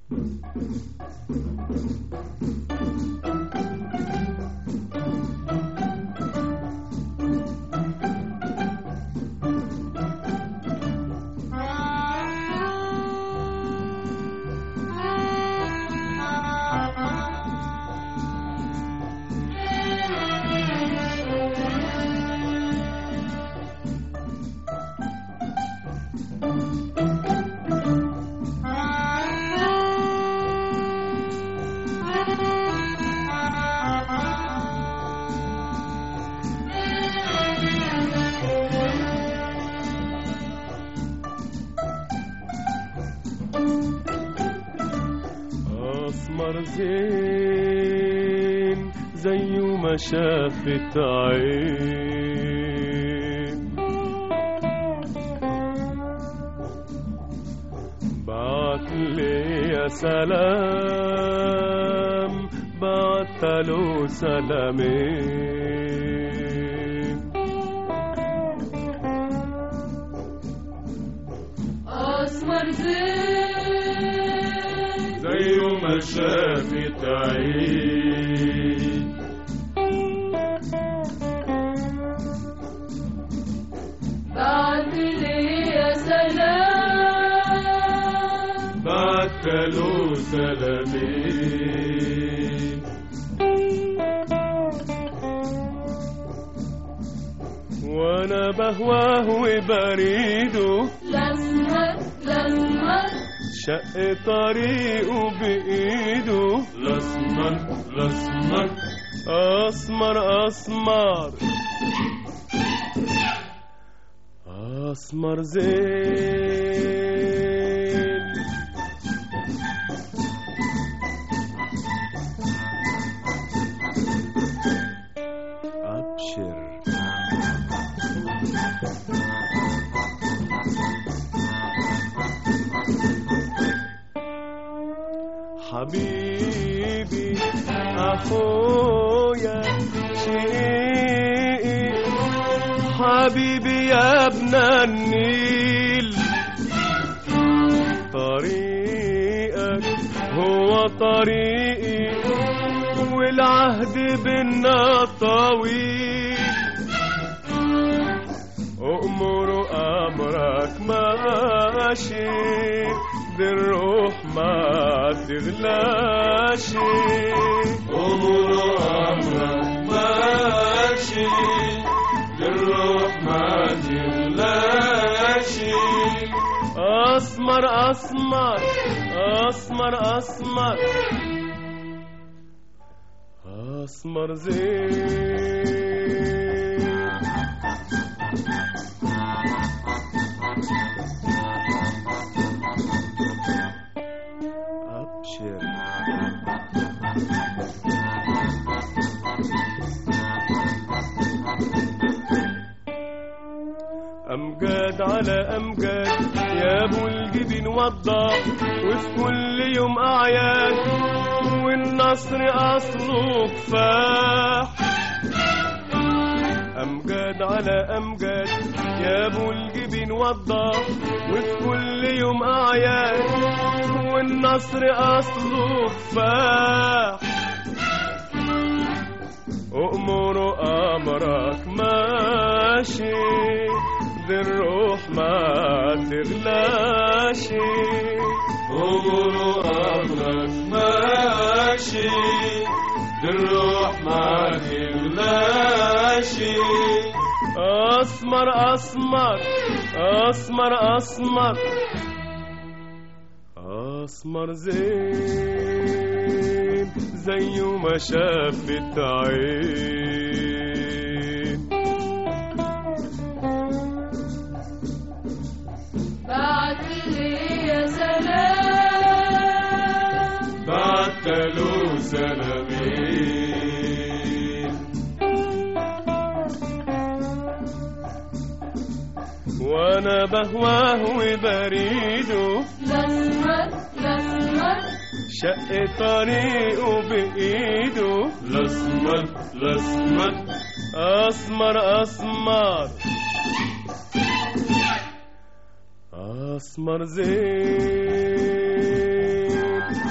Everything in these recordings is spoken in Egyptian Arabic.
أسمر زين زي ما شافت عين بعت لي يا سلام بعت له سلامين أسمر زين زي ما شافت عين بعت لي يا سلام بعت له سلامين وانا بهواه وبريده الأسمر الأسمر شق طريقه بايده الاسمر الاسمر اسمر اسمر اسمر زين ابشر حبيبي اخويا شقيقي حبيبي يا ابن النيل طريقك هو طريقي والعهد بينا طويل أؤمر أمرك ماشي بالروح ما تغلاش أمر أمرك ماشي بالروح ما تغلاش أسمر أسمر أسمر أسمر أسمر زين أبشر أمجاد على أمجاد يا أبو الجبين وضح وفي كل يوم أعياد والنصر أصله كفاح أمجاد على أمجاد يا أبو الجبين وضح وفي كل يوم أعياد والنصر أصله كفاح أؤمر أمرك ماشي ذي الروح ما تغلاش أؤمر أمرك ماشي ذي الروح ما تغلاش أسمر أسمر أسمر أسمر أسمر زين زي ما شافت عين بعت لي يا سلام بعت له سلامين وانا بهواه وبريده الأسمر الأسمر شق طريقه بايده الاسمر الاسمر اسمر اسمر اسمر زين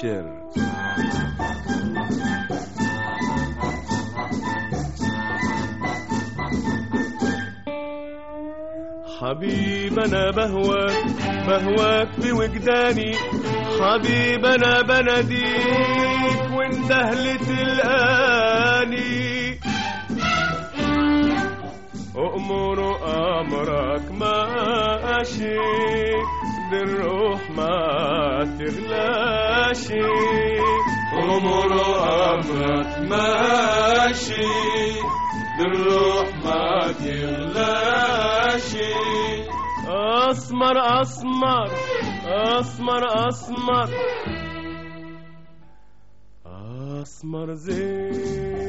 الشعر حبيب انا بهواك بهواك بوجداني حبيب انا بناديك واندهلت الاني أؤمر أمرك ماشي دي الروح ما تغلاش أؤمر أمرك ماشي دي الروح ما تغلاش أسمر أسمر أسمر أسمر أسمر زين